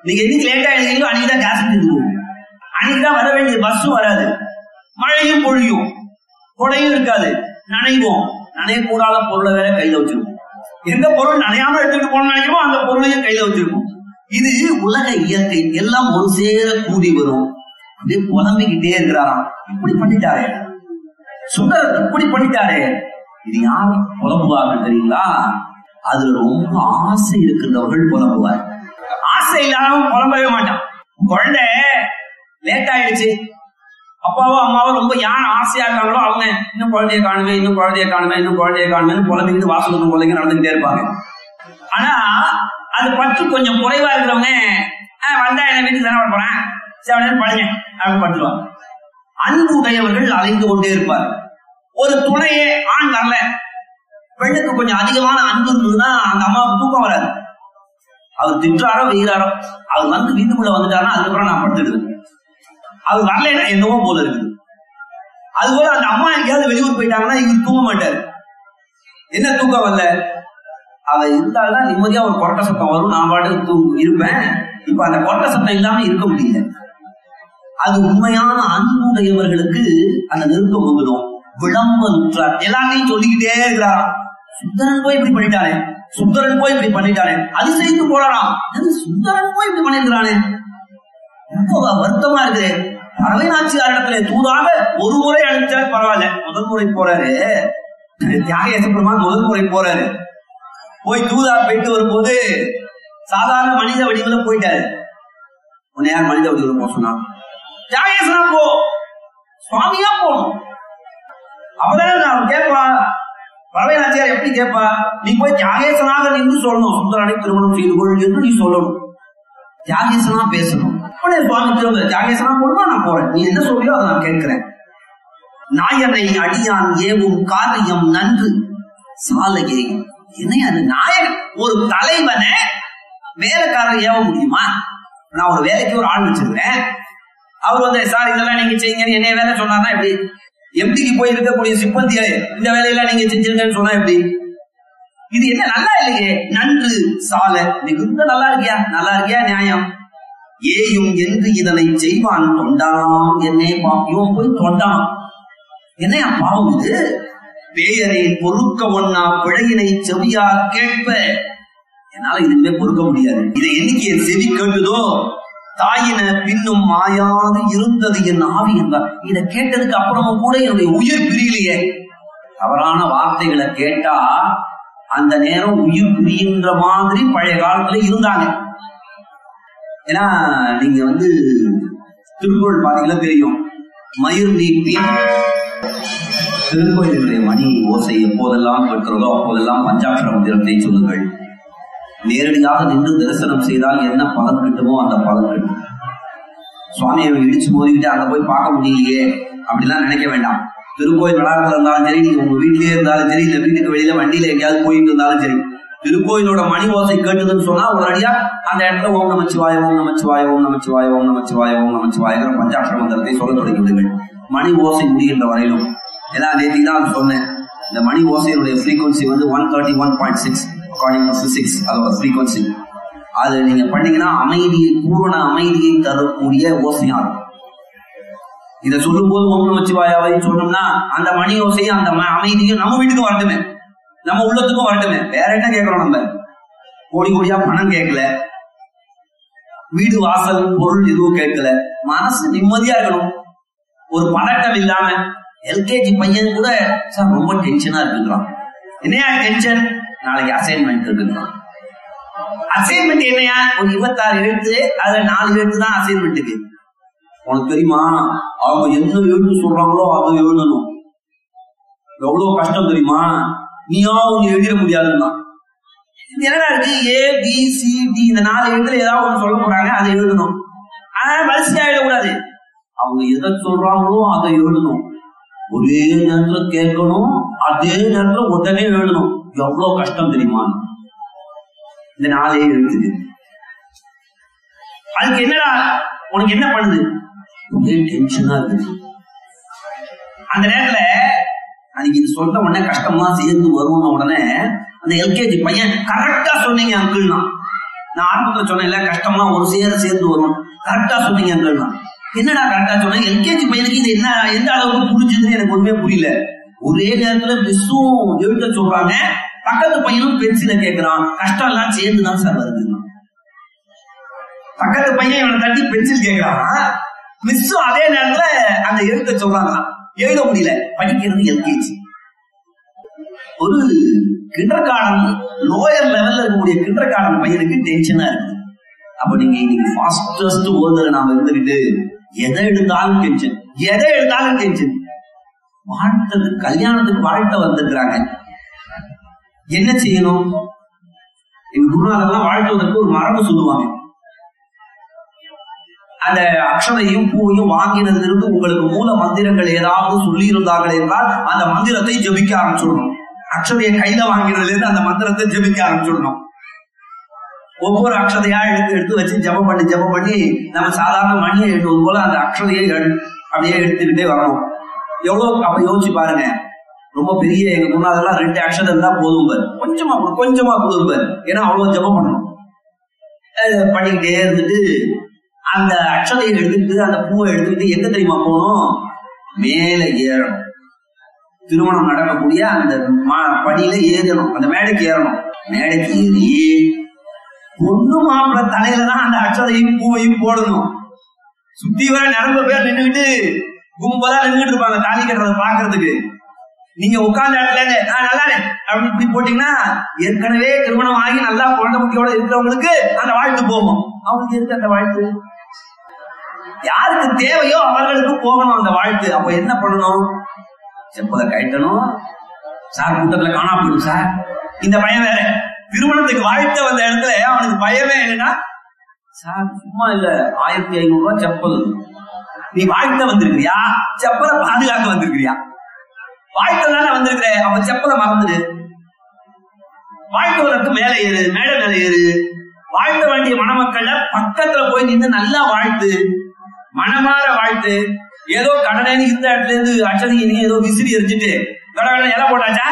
நீங்க என்னைக்கு லேட்டா எழுதிங்களோ அன்னைக்கு தான் கேஸ் இருக்கும் அன்னைக்கு தான் வர வேண்டிய பஸ்ஸும் வராது மழையும் பொழியும் கொடையும் இருக்காது நனைவோம் நனையக்கூடாத பொருளை வேற கையில வச்சிருக்கோம் எந்த பொருள் நனையாம எடுத்துட்டு போகணும்னு நினைக்கிறோமோ அந்த பொருளையும் கையில வச்சிருக்கோம் இது உலக இயற்கை எல்லாம் ஒரு சேர கூடி வரும் அப்படியே புலம்பிக்கிட்டே இருக்கிறாராம் இப்படி பண்ணிட்டாரே சுந்தரர் இப்படி பண்ணிட்டாரே இது யார் புலம்புவார்கள் தெரியுங்களா அதுல ரொம்ப ஆசை இருக்கின்றவர்கள் புலம்புவார் ஆசை இல்லாம புலம்பவே மாட்டான் குழந்தை லேட் ஆயிடுச்சு அப்பாவோ அம்மாவோ ரொம்ப யார் ஆசையா இருக்காங்களோ அவங்க இன்னும் குழந்தைய காணுமே இன்னும் குழந்தைய காணுமே இன்னும் குழந்தைய காணுமே புலம்பிக்கிட்டு வாசலுக்கும் குழந்தைங்க நடந்துகிட்டே இருப்பாங்க ஆனா அது பற்று கொஞ்சம் குறைவா இருக்கிறவங்க "ஆ, வந்தா என்ன வீட்டுக்கு தானே வர போறேன் செவனே படுங்க அப்படின்னு பட்டுருவாங்க அன்பு உடையவர்கள் அலைந்து கொண்டே இருப்பார் ஒரு துணையே ஆண் வரல பெண்ணுக்கு கொஞ்சம் அதிகமான அன்பு இருந்ததுன்னா அந்த அம்மாவுக்கு தூக்கம் வராது அவர் திட்டுறாரோ வெயிறாரோ அவர் வந்து வீட்டுக்குள்ள வந்துட்டாருன்னா அதுக்கப்புறம் நான் படுத்துடுவேன் அவர் வரலைன்னா என்னவோ போல இருக்குது அது போல அந்த அம்மா எங்கேயாவது வெளியூர் போயிட்டாங்கன்னா இவர் தூங்க மாட்டாரு என்ன தூக்கம் வரல அவ இருந்தால்தான் நிம்மதியா ஒரு கொரட்ட சத்தம் வரும் நான் பாட்டுக்கு தூங்க இருப்பேன் இப்ப அந்த கொரட்ட சத்தம் இல்லாம இருக்க முடியல அது உண்மையான அன்புடையவர்களுக்கு அந்த நெருக்கம் வந்துடும் விளம்பரம் எல்லாத்தையும் சொல்லிக்கிட்டே இருக்கிறாராம் சுந்தரன் போய் இப்படி பண்ணிட்டானே சுந்தரன் போய் இப்படி பண்ணிட்டானே அதிசயித்து போறாராம் என்னது சுந்தரன் போய் இப்படி பண்ணிருக்கிறானே ரொம்ப வருத்தமா இருக்குது பறவை நாச்சியார் இடத்துல தூதாக ஒரு முறை அனுப்பிச்சாலும் பரவாயில்ல முதல் முறை போறாரு தியாகேச பெருமான் முதல் முறை போறாரு போய் தூதா போயிட்டு வரும்போது சாதாரண மனித வடிவுல போயிட்டாரு உன்னை யார் மனித வடிவுல போக சொன்னா தியாகேசனா போ சுவாமியா போகணும் அப்பதானே நான் கேட்பா பறவை நாச்சியார் எப்படி கேட்பா நீ போய் தியாகேசனாக நின்று சொல்லணும் சுந்தரனை திருமணம் செய்து கொள் என்று நீ சொல்லணும் தியாகேசனா பேசணும் உடனே சுவாமி திரும்ப தியாகேசனா போடுமா நான் போறேன் நீ என்ன சொல்றியோ அதை நான் கேட்கிறேன் நாயனை அடியான் ஏவும் காரியம் நன்று சாலையை என்ன அது நாயகன் ஒரு தலைவனை வேலைக்காரர் ஏவ முடியுமா நான் ஒரு வேலைக்கு ஒரு ஆள் வச்சிருக்கிறேன் அவர் வந்து சார் இதெல்லாம் நீங்க செய்யுங்க என்ன வேலை சொன்னார்னா எப்படி எம்டிக்கு போய் இருக்கக்கூடிய சிப்பந்தியை இந்த வேலையெல்லாம் நீங்க செஞ்சிருங்கன்னு சொன்னா எப்படி இது என்ன நல்லா இல்லையே நன்று சால மிகுந்த நல்லா இருக்கியா நல்லா இருக்கியா நியாயம் ஏயும் என்று இதனை செய்வான் தொண்டாம் என்னே பாவம் இவன் போய் தொண்டான் என்னையா பாவம் இது பேயரை பொறுக்க ஒன்னா பிழையினை செவியா கேட்ப என்னால இதுவே பொறுக்க முடியாது இதை என்னைக்கு என் செவி கேட்டுதோ தாயின பின்னும் மாயாது இருந்தது என் ஆவி என்றார் இதை கேட்டதுக்கு அப்புறமும் கூட என்னுடைய உயிர் பிரியலையே தவறான வார்த்தைகளை கேட்டா அந்த நேரம் உயிர் பிரிகின்ற மாதிரி பழைய காலத்துல இருந்தாங்க ஏன்னா நீங்க வந்து திருக்குறள் பாத்தீங்கன்னா தெரியும் மயிர் நீப்பி திருக்கோயிலுடைய மணி ஓசை எப்போதெல்லாம் கேட்கிறதோ அப்போதெல்லாம் பஞ்சாட்சர மந்திரத்தை சொல்லுங்கள் நேரடியாக நின்று தரிசனம் செய்தால் என்ன பலன் கிட்டுமோ அந்த பலன் கிட்டும் சுவாமியை இடிச்சு மோதிக்கிட்டு அங்க போய் பார்க்க முடியலையே அப்படிலாம் நினைக்க வேண்டாம் திருக்கோயில் வளாகத்துல இருந்தாலும் சரி நீங்க உங்க வீட்லயே இருந்தாலும் சரி இல்ல வீட்டுக்கு வெளியில வண்டியில எங்கேயாவது போயிட்டு இருந்தாலும் சரி திருக்கோயிலோட மணி ஓசை கேட்டதுன்னு சொன்னா உடனடியா அந்த இடத்துல ஓம் நமச்சிவாய ஓம் நமச்சிவாய ஓம் நமச்சிவாய ஓம் நமச்சிவாய ஓம் நமச்சிவாயங்கிற பஞ்சாட்சர மந்திரத்தை சொல்ல தொடங்கி விடுங்கள் மணி ஓசை முடிகின்ற வரையிலும் ஏன்னா நேற்று தான் சொன்னேன் இந்த மணி ஓசையினுடைய ஃப்ரீக்வன்சி வந்து one thirty one point six according to physics அதோட ஃப்ரீக்வன்சி அது நீங்க பண்ணீங்கன்னா அமைதியை பூரண அமைதியை தரக்கூடிய ஓசையா இருக்கும் இதை சொல்லும் போது ஓம் நமச்சிவாயாவை சொன்னோம்னா அந்த மணி ஓசையும் அந்த ம- அமைதியும் நம்ம வீட்டுக்கு வரட்டுமே நம்ம உள்ளத்துக்கும் வரட்டுமே வேற என்ன கேட்கிறோம் நம்ம கோடி கோடியா பணம் கேட்கல வீடு வாசல் பொருள் எதுவும் கேட்கல மனசு நிம்மதியா இருக்கணும் ஒரு பதட்டம் இல்லாம எல்கேஜி பையன் கூட சார் ரொம்ப டென்ஷனா இருக்குங்கிறான் என்னையா டென்ஷன் நாளைக்கு அசைன்மெண்ட் இருக்குங்கிறான் அசைன்மெண்ட் என்னையா ஒரு இருபத்தாறு எழுத்து அதுல நாலு எழுத்து தான் அசைன்மெண்ட்டுக்கு உனக்கு தெரியுமா அவங்க என்ன எழுத்து சொல்றாங்களோ அதை எழுதணும் எவ்வளவு கஷ்டம் தெரியுமா நீயா ஒண்ணு எழுதிட முடியாதுன்னா இது என்னடா இருக்கு ஏ பி சி டி இந்த நாலு எழுத்துல ஏதாவது ஒண்ணு சொல்ல போறாங்க அதை எழுதணும் ஆனா வரிசையா எழுதக்கூடாது அவங்க எதை சொல்றாங்களோ அதை எழுதணும் ஒரே நேரத்துல கேட்கணும் அதே நேரத்துல உடனே எழுதணும் எவ்வளவு கஷ்டம் தெரியுமா இந்த நாளே எழுத்துக்கு அதுக்கு என்னடா உனக்கு என்ன பண்ணுது ஒரே டென்ஷனா இருக்குது அந்த நேரத்துல அன்னைக்கு இது சொல்ற உடனே கஷ்டமா சேர்ந்து வரும்னு உடனே அந்த எல்கேஜி பையன் கரெக்டா சொன்னீங்க அங்கிள்னா நான் ஆரம்பத்துல சொன்னேன்ல கஷ்டம்லாம் ஒரு சேர சேர்ந்து வரும் கரெக்டா சொன்னீங்க என்னடா கரெக்டா சொன்னேன் எல்கேஜி பையனுக்கு இது என்ன எந்த அளவுக்கு புரிஞ்சுதுன்னு எனக்கு ஒண்ணுமே புரியல ஒரே நேரத்துல மிஸ்ஸும் எழுத சொல்றாங்க பக்கத்து பையனும் பென்சில கேக்குறான் கஷ்டம் எல்லாம் சேர்ந்து தான் சார் வருது பக்கத்து பையன் இவனை தட்டி பென்சில் கேக்குறான் மிஸ்ஸும் அதே நேரத்துல அந்த எழுத்த சொல்றாங்க எழுத முடியல படிக்கிறது எல்கேஜி ஒரு கிண்டர் கார்டன் லோயர் லெவல்ல இருக்கக்கூடிய கிண்டர் கார்டன் பையனுக்கு டென்ஷனா இருக்கு அப்ப நீங்க இன்னைக்கு ஃபாஸ்டஸ்ட் ஓர்தர் நாம இருந்துகிட்டு எதை எடுத்தாலும் டென்ஷன் எதை எடுத்தாலும் டென்ஷன் வாழ்த்தது கல்யாணத்துக்கு வாழ்த்த வந்திருக்கிறாங்க என்ன செய்யணும் எங்க குருநாதெல்லாம் வாழ்த்துவதற்கு ஒரு மரபு சொல்லுவாங்க அந்த அக்ஷதையும் பூவையும் வாங்கினதிலிருந்து உங்களுக்கு மூல மந்திரங்கள் ஏதாவது சொல்லி இருந்தார்கள் என்றால் அந்த மந்திரத்தை ஜபிக்க ஆரம்பிச்சிடணும் அக்ஷதையை கையில வாங்கினதுல இருந்து அந்த மந்திரத்தை ஜபிக்க ஆரம்பிச்சிடணும் ஒவ்வொரு அக்ஷதையா எடுத்து எடுத்து வச்சு ஜபம் பண்ணி ஜபம் பண்ணி நம்ம சாதாரண மணியை எழுதுவது போல அந்த அக்ஷதையை அப்படியே எடுத்துக்கிட்டே வரணும் எவ்வளவு அப்ப யோசிச்சு பாருங்க ரொம்ப பெரிய எங்க முன்னாதெல்லாம் ரெண்டு அக்ஷரம் இருந்தா போதும் பாரு கொஞ்சமா கொடு கொஞ்சமா கொடுக்கும் பாரு ஏன்னா அவ்வளவு ஜபம் பண்ணணும் பண்ணிக்கிட்டே இருந்துட்டு அந்த அக்ஷதையை எடுத்துக்கிட்டு அந்த பூவை எடுத்துக்கிட்டு எங்க தெரியுமா போகணும் மேல ஏறணும் திருமணம் நடக்கக்கூடிய அந்த படியில ஏறணும் அந்த மேடைக்கு ஏறணும் மேடைக்கு ஏறி பொண்ணு மாப்பிள்ள தலையில தான் அந்த அக்ஷதையும் பூவையும் போடணும் சுத்தி வர நிரம்ப பேர் நின்றுகிட்டு கும்பலா நின்றுட்டு இருப்பாங்க தாலி கட்டுறதை பாக்குறதுக்கு நீங்க உட்கார்ந்த இடத்துல நான் நல்லா அப்படி இப்படி போட்டீங்கன்னா ஏற்கனவே திருமணம் ஆகி நல்லா குழந்தை குட்டியோட இருக்கிறவங்களுக்கு அந்த வாழ்த்து போகும் அவங்களுக்கு எதுக்கு அந்த வாழ்த்து யாருக்கு தேவையோ அவர்களுக்கு போகணும் அந்த வாழ்த்து அப்ப என்ன பண்ணணும் செப்பதை கட்டணும் சார் கூட்டத்துல காணா போயிடும் சார் இந்த பையன் வேற திருமணத்துக்கு வாழ்த்த வந்த இடத்துல அவனுக்கு பயமே என்னன்னா சார் சும்மா இல்ல ஆயிரத்தி ஐநூறு ரூபாய் செப்பல் நீ வாழ்த்த வந்திருக்கிறியா செப்பலை பாதுகாக்க வந்திருக்கிறியா வாழ்த்த தானே வந்திருக்கிற அப்ப செப்பலை மறந்துடு வாழ்த்துவதற்கு மேல ஏறு மேடை மேல ஏறு வாழ்த்த வேண்டிய மணமக்கள்ல பக்கத்துல போய் நின்று நல்லா வாழ்த்து மனமாற வாழ்த்து ஏதோ கடனேன்னு இருந்த இடத்துல இருந்து அச்சதி நீ ஏதோ விசிறி எரிஞ்சிட்டு கடவுள இலை போட்டாச்சா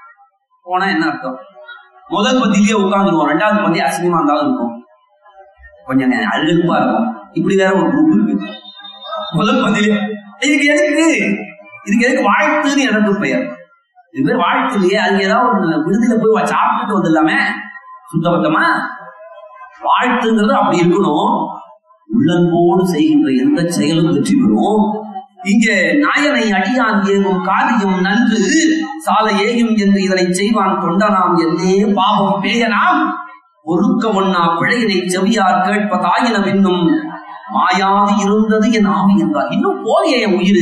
போனா என்ன அர்த்தம் முதல் பத்திலேயே உட்காந்துருவோம் ரெண்டாவது பத்தி அசிங்கமா இருந்தாலும் இருக்கும் கொஞ்சம் அழுப்பா இருக்கும் இப்படி வேற ஒரு குரூப் இருக்கு முதல் பத்திலே இதுக்கு எதுக்கு இதுக்கு எதுக்கு வாழ்த்துன்னு எனக்கு பெயர் இது பேர் வாழ்த்து இல்லையே அது ஏதாவது ஒரு விடுதலை போய் சாப்பிட்டுட்டு வந்துடலாமே சுத்தபத்தமா வாழ்த்துங்கிறது அப்படி இருக்கணும் உள்ளன்போடு செய்கின்ற எந்த செயலும் வெற்றி பெறும் இங்கே நாயனை அடியான் ஏகும் காரியம் நன்று சாலை ஏயும் என்று இதனை செய்வான் தொண்டனாம் என்னே பாவம் பேயனாம் ஒருக்க ஒன்னா பிழையினை செவியார் கேட்பதாயினம் இன்னும் மாயாது இருந்தது என் ஆவி என்றார் இன்னும் போதிய என் உயிர்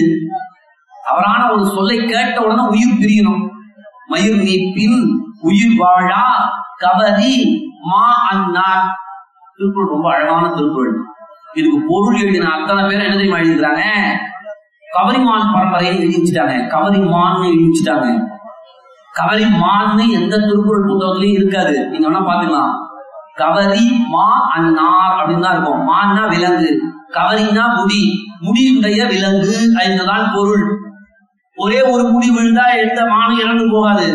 தவறான ஒரு சொல்லை கேட்ட உடனே உயிர் பிரியணும் மயிர் நீப்பின் உயிர் வாழா கவரி மா அன்னார் திருக்குறள் ரொம்ப அழகான திருக்குறள் இதுக்கு பொருள் எழுதின அத்தனை பேர் என்ன தெரியுமா எழுதிக்கிறாங்க கவரிமான் பரம்பரையை எழுதி வச்சுட்டாங்க கவரிமான்னு எழுதி வச்சுட்டாங்க கவரிமான்னு எந்த திருக்குறள் புத்தகத்திலயும் இருக்காது நீங்க வேணா பாத்துக்கலாம் கவரி மா அன்னார் அப்படின்னு தான் இருக்கும் மான்னா விலங்கு கவரினா முடி முடியுடைய விலங்கு என்றுதான் பொருள் ஒரே ஒரு முடி விழுந்தா எந்த மானும் இறந்து போகாது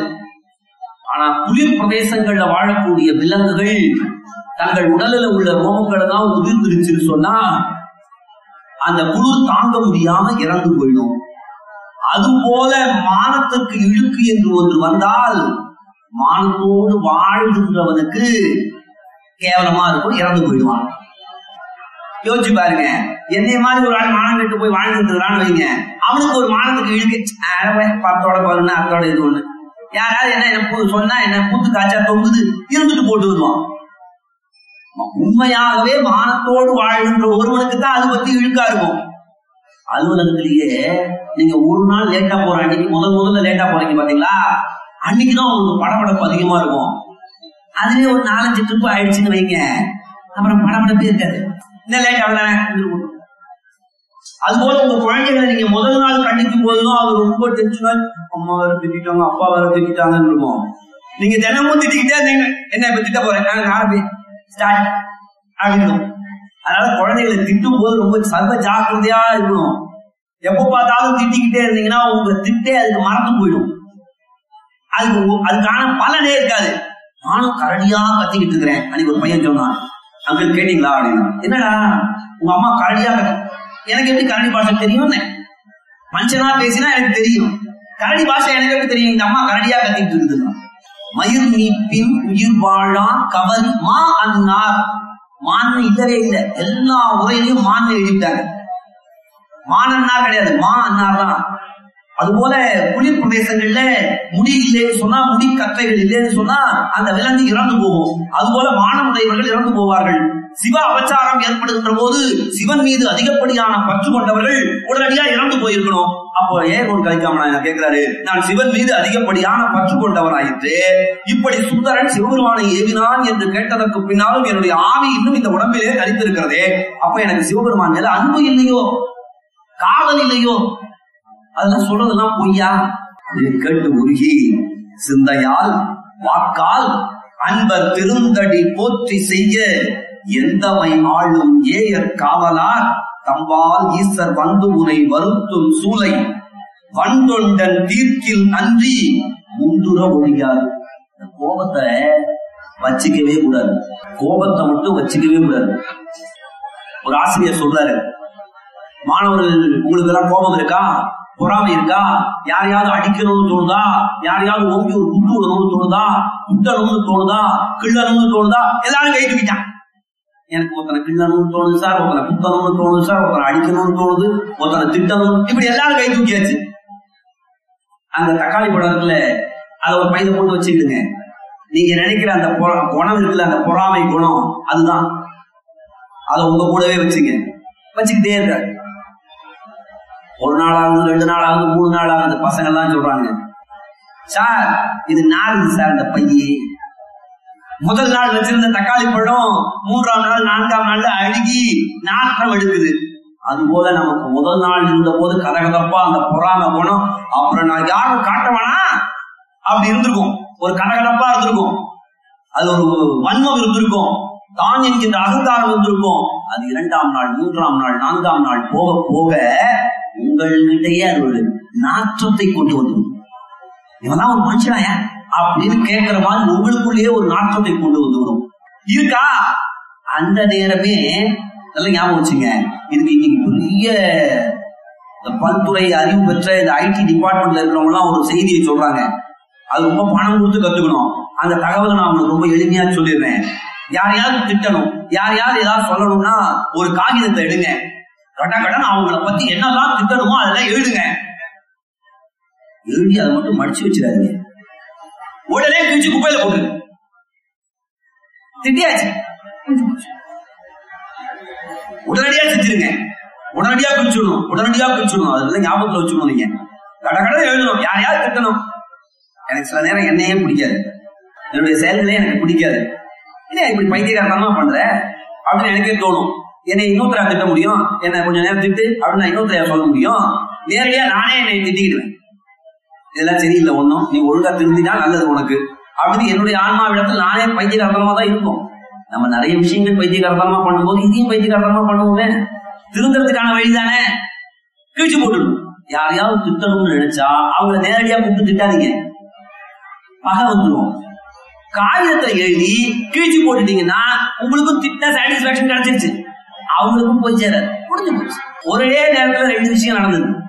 ஆனா குளிர் பிரதேசங்கள்ல வாழக்கூடிய விலங்குகள் தங்கள் உடலில் உள்ள ரோமங்களை தான் உதிர்ந்துருச்சுன்னு சொன்னா அந்த குளிர் தாங்க முடியாம இறந்து போயிடும் அதுபோல மானத்துக்கு இழுக்கு என்று ஒன்று வந்தால் மானத்தோடு வாழ்கின்றவனுக்கு கேவலமா இருக்கும் இறந்து போயிடுவான் யோசிச்சு பாருங்க என்னைய மாதிரி ஒரு ஆள் மானம் கட்டு போய் வாழ்ந்துட்டு வைங்க அவனுக்கு ஒரு மானத்துக்கு இழுக்கு பத்தோட பதினொன்னு அத்தோட இது ஒண்ணு யாராவது என்ன என்ன சொன்னா என்ன பூத்து காய்ச்சா தொங்குது இருந்துட்டு போட்டு வருவான் உண்மையாகவே மானத்தோடு வாழ்கின்ற ஒருவனுக்கு தான் அது பத்தி இழுக்கா இருக்கும் அலுவலகத்திலேயே நீங்க ஒரு நாள் லேட்டா போற அன்னைக்கு முதல் முதல்ல லேட்டா போறீங்க பாத்தீங்களா அன்னைக்குதான் உங்களுக்கு படபடப்பு அதிகமா இருக்கும் அதுவே ஒரு நாலஞ்சு ட்ரிப் ஆயிடுச்சுன்னு வைங்க அப்புறம் படபடப்பே இருக்காது என்ன லேட் ஆகலாம் அதுபோல உங்க குழந்தைகளை நீங்க முதல் நாள் கண்டிக்கும் போதும் அது ரொம்ப டென்ஷனா அம்மா வேற திட்டாங்க அப்பா வேற திட்டாங்கன்னு இருக்கும் நீங்க தினமும் திட்டிக்கிட்டே இருந்தீங்க என்ன இப்ப திட்ட போறேன் ஆரம்பி ஸ்டார்ட் அப்படின்னு அதனால குழந்தைகளை திட்டும் போது ரொம்ப சர்வ ஜாக்கிரதையா இருக்கணும் எப்ப பார்த்தாலும் திட்டிக்கிட்டே இருந்தீங்கன்னா உங்க திட்டே அதுக்கு மறந்து போயிடும் அதுக்கு அதுக்கான பலனே இருக்காது நானும் கரடியா கத்திக்கிட்டு இருக்கிறேன் அன்னைக்கு ஒரு பையன் சொன்னான் அங்கிள் கேட்டீங்களா அப்படின்னா என்னடா உங்க அம்மா கரடியா கத்து எனக்கு எப்படி கரடி பாஷை தெரியும் மனுஷனா பேசினா எனக்கு தெரியும் கரடி பாஷை எனக்கு எப்படி தெரியும் இந்த அம்மா கரடியா கத்திட்டு இருக்குது மயிர் மீட்பின் உயிர் வாழா கவரி மா அன்னார் மான்னு இல்லவே இல்லை எல்லா உரையிலையும் மான்னு எழுதிட்டாங்க மானன்னா கிடையாது மா அன்னார் தான் அதுபோல குளிர் பிரதேசங்கள்ல முடி இல்லைன்னு சொன்னா முடி கற்றைகள் இல்லைன்னு சொன்னா அந்த விலங்கு இறந்து போகும் அதுபோல மானமுடையவர்கள் இறந்து போவார்கள் சிவ அபச்சாரம் ஏற்படுகின்ற போது சிவன் மீது அதிகப்படியான பற்று கொண்டவர்கள் உடனடியா இறந்து போயிருக்கணும் அப்போ ஏன் ஒரு கழிக்காம நான் கேட்கிறாரு நான் சிவன் மீது அதிகப்படியான பற்று கொண்டவனாயிற்று இப்படி சுந்தரன் சிவபெருமானை ஏவினான் என்று கேட்டதற்கு பின்னாலும் என்னுடைய ஆவி இன்னும் இந்த உடம்பிலே கழித்திருக்கிறதே அப்ப எனக்கு சிவபெருமான் மேல அன்பு இல்லையோ காதல் இல்லையோ அதெல்லாம் சொல்றதெல்லாம் பொய்யா அப்படின்னு கேட்டு உருகி சிந்தையால் வாக்கால் அன்பர் திருந்தடி போற்றி செய்ய எந்தமை ஆளும் ஏயர் காவலார் தம்பால் ஈசர் வந்து உனை வருத்தும் சூளை வண்டொண்டன் தீர்க்கில் அன்றி முந்துர ஒழியாது இந்த கோபத்தை வச்சுக்கவே கூடாது கோபத்தை மட்டும் வச்சுக்கவே கூடாது ஒரு ஆசிரியர் சொல்றாரு மாணவர்கள் உங்களுக்கு எல்லாம் கோபம் இருக்கா பொறாமை இருக்கா யாரையாவது அடிக்கணும்னு தோணுதா யாரையாவது ஓங்கி ஒரு குண்டு விடணும்னு தோணுதா குட்டணும்னு தோணுதா கிள்ளணும்னு தோணுதா எல்லாரும் கை தூக்கிட்டான் எனக்கு ஒருத்தனை கிள்ளணும்னு தோணுது சார் ஒருத்தனை குத்தணும்னு தோணுது சார் ஒருத்தனை அடிக்கணும்னு தோணுது ஒருத்தனை திட்டணும் இப்படி எல்லாரும் கை தூக்கியாச்சு அந்த தக்காளி பழத்துல அதை ஒரு பையில போட்டு வச்சுக்கிடுங்க நீங்க நினைக்கிற அந்த பொற- குணம் இருக்குல்ல அந்த பொறாமை குணம் அதுதான் அதை உங்க கூடவே வச்சுங்க வச்சுக்கிட்டே இருக்க ஒரு நாள் ஆகுது ரெண்டு நாள் ஆகுது மூணு நாள் ஆகுது பசங்க எல்லாம் சொல்றாங்க சார் இது நாளுது சார் இந்த பையே முதல் நாள் வச்சிருந்த தக்காளி பழம் மூன்றாம் நாள் நான்காம் நாள்ல அழுகி நாற்றம் எடுக்குது அது போல நமக்கு முதல் நாள் இருந்த போது கதகதப்பா அந்த பொறாம குணம் அப்புறம் நான் யாரும் காட்டவானா அப்படி இருந்திருக்கும் ஒரு கதகதப்பா இருந்திருக்கும் அது ஒரு வன்மம் இருந்திருக்கும் தான் என்கின்ற அகங்காரம் இருந்திருக்கும் அது இரண்டாம் நாள் மூன்றாம் நாள் நான்காம் நாள் போக போக உங்கள்கிட்டயே அது ஒரு நாற்றத்தை கொண்டு வந்துடும் இவன்தான் ஒரு மனுஷனாயா அப்படின்னு கேட்கிற மாதிரி உங்களுக்குள்ளேயே ஒரு நாற்றத்தை கொண்டு வந்துவிடும் இருக்கா அந்த நேரமே நல்லா ஞாபகம் வச்சுங்க இதுக்கு இன்னைக்கு பெரிய இந்த பல்துறை அறிவு பெற்ற இந்த ஐடி டிபார்ட்மெண்ட்ல இருக்கிறவங்க எல்லாம் ஒரு செய்தியை சொல்றாங்க அது ரொம்ப பணம் கொடுத்து கத்துக்கணும் அந்த தகவலை நான் உங்களுக்கு ரொம்ப எளிமையா சொல்லிடுறேன் யாரையாவது திட்டணும் யாரையாவது ஏதாவது சொல்லணும்னா ஒரு காகிதத்தை எடுங்க கட்ட கடன் அவங்கள பத்தி என்னெல்லாம் திட்டணுமோ அதெல்லாம் எழுதுங்க எழுதி அதை மட்டும் மடிச்சு வச்சிடாதீங்க உடனே கிழிச்சு குப்பையில போட்டு திட்டியாச்சு உடனடியா செஞ்சிருங்க உடனடியா பிரிச்சுடணும் உடனடியா பிரிச்சுடணும் அதுல ஞாபகத்துல வச்சுக்கணும் நீங்க கட கட எழுதணும் யாரையாவது திட்டணும் எனக்கு சில நேரம் என்னையே பிடிக்காது என்னுடைய செயல்களே எனக்கு பிடிக்காது என்ன இப்படி பைத்தியகாரத்தனமா பண்ற அப்படின்னு எனக்கே தோணும் என்னை இன்னொருத்தரா திட்ட முடியும் என்ன கொஞ்ச நேரம் திட்டு அப்படின்னு நான் இன்னொருத்தரையா சொல்ல முடியும் நேரடியா நானே என்னை திட்டிக்கிடுவேன் இதெல்லாம் சரியில்லை ஒண்ணும் நீ ஒழுங்கா திருந்தினா நல்லது உனக்கு அப்படின்னு என்னுடைய ஆன்மாவிடத்தில் நானே பைத்தியகாரத்தனமா தான் இருக்கும் நம்ம நிறைய விஷயங்கள் பைத்தியகாரத்தனமா பண்ணும்போது இதையும் பைத்தியகாரத்தனமா பண்ணுவோமே திருந்தறதுக்கான வழிதானே கிழிச்சு போட்டுடும் யாரையாவது திட்டணும்னு நினைச்சா அவங்கள நேரடியா கூப்பிட்டு திட்டாதீங்க பகை வந்துடும் காகிதத்தை எழுதி கிழிச்சு போட்டுட்டீங்கன்னா உங்களுக்கும் திட்ட சாட்டிஸ்பாக்சன் கிடைச்சிருச்சு அவங்களுக்கும் போய் சேர முடிஞ்சு போச்சு ஒரே நேரத்துல ரெண்டு விஷயம் நடந்தது